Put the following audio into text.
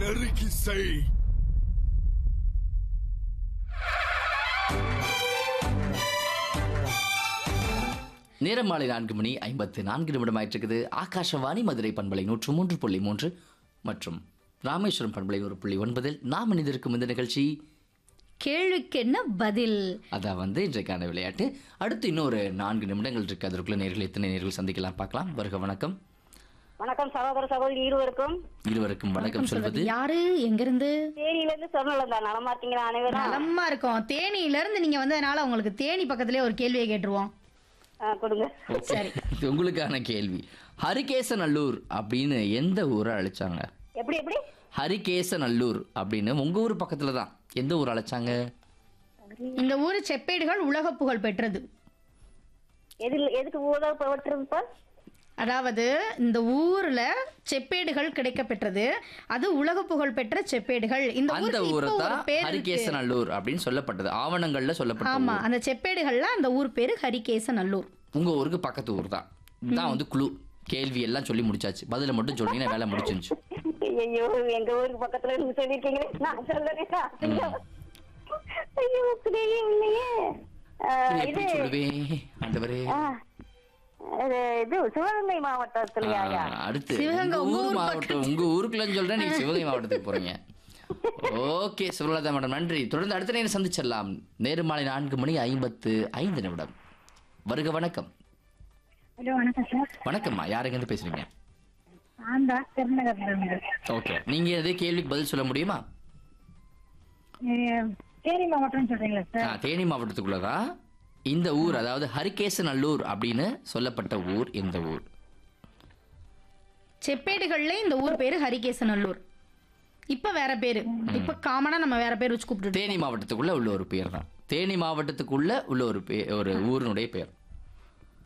நெருக்கி செய் நேரம் மாலை நான்கு மணி ஐம்பத்து நான்கு நிமிடம் ஆயிட்டிருக்குது ஆகாஷவாணி மதுரை பண்பலை நூற்று மூன்று புள்ளி மூன்று மற்றும் ராமேஸ்வரம் பண்பலை ஒரு புள்ளி ஒன்பதில் நாம் இணைந்திருக்கும் இந்த நிகழ்ச்சி கேள்விக்கு என்ன பதில் அதான் வந்து இன்றைக்கான விளையாட்டு அடுத்து இன்னொரு நான்கு நிமிடங்கள் இருக்கு அதற்குள்ள நேர்கள் எத்தனை நேர்கள் சந்திக்கலாம் பார்க்கலாம் வருக வணக்கம் வணக்கம் சகோதர சகோதரி இருவருக்கும் இருவருக்கும் வணக்கம் சொல்வது யாரு எங்கிருந்து தேனியில இருந்து சொன்னலதா நலமா இருக்கீங்களா அனைவரும் நலமா இருக்கோம் தேனியில இருந்து நீங்க வந்ததுனால உங்களுக்கு தேனி பக்கத்திலே ஒரு கேள்வியை கேட்டுருவோம் ஆ, கொடுங்க சரி இது உங்களுக்கான கேள்வி ஹரிகேசநல்லூர் அப்படின்னு எந்த ஊரை அழைச்சாங்க எப்படி எப்படி ஹரிகேசநல்லூர் அப்படின்னு உங்க ஊர் பக்கத்துல தான் எந்த ஊர் அழைச்சாங்க இந்த ஊர் செப்பேடுகள் உலக புகழ் பெற்றது எதில் எதுக்கு உதவப்பட்டிருப்பா அதாவது இந்த ஊர்ல செப்பேடுகள் கிடைக்க பெற்றது அது உலக புகழ் பெற்ற செப்பேடுகள் இந்த அந்த ஊருக்கு ஊரை இப்போ ஒரு தான் பேர் இருக்கு. ஹரிகேசநல்லூர் அப்படின்னு சொல்லப்பட்டது ஆவணங்கள்ல சொல்லப்பட்ட ஆமா ஊர். அந்த செப்பேடுகள்ல அந்த ஊர் பேரு ஹரிகேசநல்லூர் உங்க ஊருக்கு பக்கத்து ஊர் தான் இதுதான் வந்து குழு கேள்வி எல்லாம் சொல்லி முடிச்சாச்சு பதில மட்டும் சொன்னீங்கன்னா வேலை முடிச்சிருச்சு ஐயோ எங்க ஊருக்கு பக்கத்துல இருந்து சொல்லிருக்கீங்களே நான் சொல்லலையா ஐயோ ஐயோ புரியவே இல்லையே ஆ, இது இது எப்படி சொல்லுவேன் ஆண்டவரே ஆ, இது இது சிவகங்கை மாவட்டத்துலயா ஆ, அடுத்து சிவகங்கை, உங்க உங்க ஊர் ஊர் மாவட்டம் உங்க ஊருக்குள்ளன்னு சொல்றேன் நீங்க சிவகங்கை மாவட்டத்துக்கு போறீங்க ஓகே சுவலதா மேடம் நன்றி தொடர்ந்து அடுத்த நேரம் சந்திச்சிடலாம் நேரு மாலை நான்கு மணி ஐம்பத்து ஐந்து நிமிடம் வருக வணக்கம் ஹலோ வணக்கம் சார் வணக்கம்மா யாருங்க இருந்து பேசுறீங்க நான் தான் திருநகர்ல இருந்து ஓகே நீங்க எதே கேள்விக்கு பதில் சொல்ல முடியுமா அஹ், தேனி மாவட்டம்னு சொல்றீங்களா ஆ, சார் தேனி மாவட்டத்துக்குள்ளதான் இந்த ஊர் அதாவது ஹரிகேசநல்லூர் அப்படின்னு சொல்லப்பட்ட ஊர் எந்த ஊர் செப்பேடுகள்ல இந்த ஊர் பேரு ஹரிகேசநல்லூர் இப்ப வேற பேரு இப்ப காமனா நம்ம வேற பேர் வச்சு கூப்பிட்டு தேனி மாவட்டத்துக்குள்ள உள்ள ஒரு பேர் தான் தேனி மாவட்டத்துக்குள்ள உள்ள ஒரு பே ஒரு ஊரினுடைய பெயர்